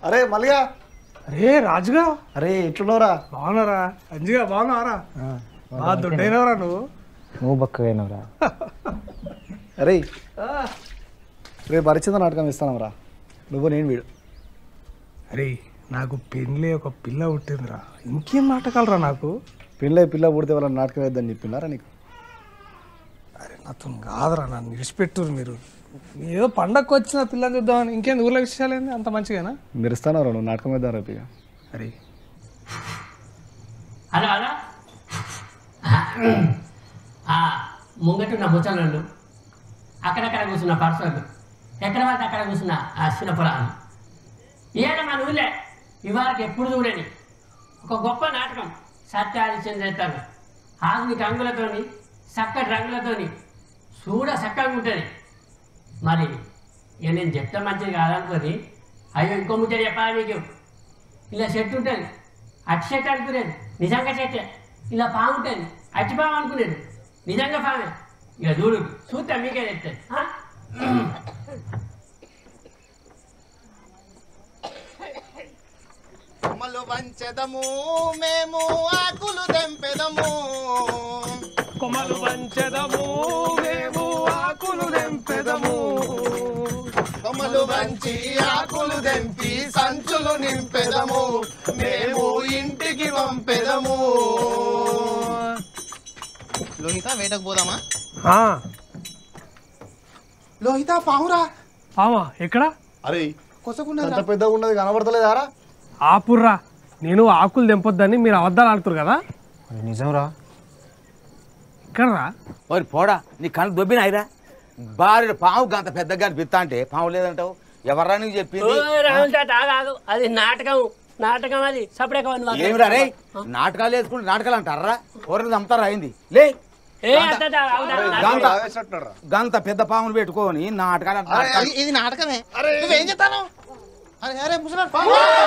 అరే మల్లిగా అరే రాజుగా అరే ఎట్లున్నావురా బాగున్నారా అంజిగా బాగున్నావారా బాగా దొడ్డైనవరా నువ్వు నువ్వు బక్కగైనవురా అరే రేపు పరిచింద నాటకం ఇస్తానంరా నువ్వు నేను వీడు అరే నాకు పెళ్ళి ఒక పిల్ల పుట్టిందిరా ఇంకేం నాటకాలరా నాకు పిల్ల పిల్ల పుడితే వాళ్ళ నాటకం వేద్దని చెప్పినారా నీకు అరే నాతో కాదురా నన్ను విడిచిపెట్టురు మీరు ఏదో పండగకు వచ్చిన పిల్లని చూద్దామని ఇంకేం ఊర్లో విషయాలేంది అంత మంచిగానా మీరు ఇస్తానరా నువ్వు నాటకం వేద్దాం రేపు ఇక అరే హలో హలో ఆ, ముంగటున్న ముసలోళ్ళు అక్కడక్కడ కూర్చున్న పర్సోళ్ళు ఎక్కడ పడితే అక్కడ కూర్చున్న ఆ చిన్నపురాలు ఈయన మన ఊళ్ళే ఇవాళకి ఎప్పుడు చూడని ఒక గొప్ప నాటకం సత్యాదిత్యం చేస్తారు ఆధునిక అంగులతోని చక్కటి రంగులతోని చూడ చక్కగా ఉంటుంది మరి ఇక నేను చెప్తే మంచిది కాదనుకొని అయ్యో ఇంకో ముచ్చట చెప్పాలి మీకు ఇలా చెట్టు ఉంటుంది అట్టి చెట్టు అనుకునేది నిజంగా చెట్టే ఇలా పాము ఉంటుంది అట్టి పాము అనుకునేది నిజంగా పామే ఇక చూడు చూస్తే మీకే చెప్తాను ఆ? కొమ్మలు వంచెదము మేము ఆకులు తెంపెదము కొమ్మలు పంచదము మేము ఆకులు తెంపెదము కొమ్మలు వంచి ఆకులు తెంపి సంచులు నింపెదము మేము ఇంటికి పంపెదము లోహిత వేటకు పోదామా లోహిత పావురా పామా ఎక్కడ అరే కొసకుండా అంత పెద్దగా ఉన్నది కనబడతలేదారా ఆపుర్రా నేను ఆకులు తెంపొద్దని మీరు అబద్ధాలు ఆడుతురు కదా నిజంరా ఇక్కడరా ఓరి పోడా నీ కళ్ళు దొబ్బినాయిరా భార్య పాము గంత పెద్దగా అనిపిస్తా అంటే పాము లేదంటావు ఎవర్రా నీకు ఓ చెప్పింది రాహుల్ తాత ఆగాగు అది నాటకం నాటకం అది సపడే ఏమిరా రే నాటకాలు వేసుకుంటే నాటకాలు అంటారా ఎవరిని చంపుతారా అయింది లే ఏ అత్త తా- ఆగు తా- గంత గంత పెద్ద పామును పెట్టుకొని నాటకాలు అరే, నాటకాలు ఇది- ఇది నాటకమే నువ్వేం చెప్తాను అరే అరే ముసలాడు పావు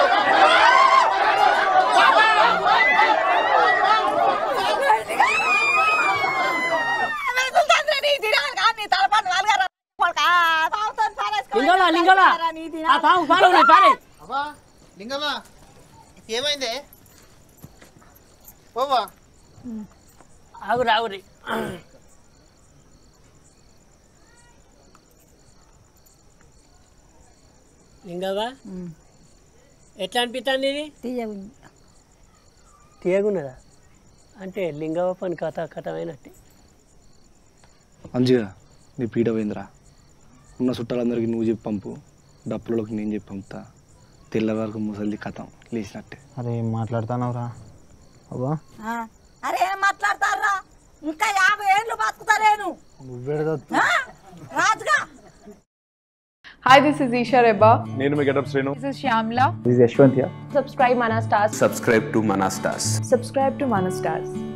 లింగలా లింగలా ఆ పాము పాలు ఉన్నాయి పారే అబ్బా లింగవ్వా ఏమైంది పోవా ఆగురి ఆగురి లింగవ్వా ఎట్లా అనిపిస్తుంది ఇది తీయగున్నదా అంటే లింగవ్వ పని కథ కథమైనట్టు మంచిగా నీ పీడ పోయిందిరా ఉన్న చుట్టాలందరికీ నువ్వు చెప్పి పంపు డప్పులకి నేను చెప్పి పంపుతా తెల్ల వరకు ముసలి కథం లేచినట్టే అరే ఏం మాట్లాడుతున్నావురా అబ్బా అరే ఏం మాట్లాడతారా ఇంకా యాభై ఏళ్ళు బతుకుతారేను నువ్వేడదా ఆ? రాజుగా Hi, this is Isha Reba. నేను మీ getup Srinu This is Shyamla. ఇది Yashwant Subscribe Mana Stars. subscribe to Manastas. Subscribe to Mana Stars.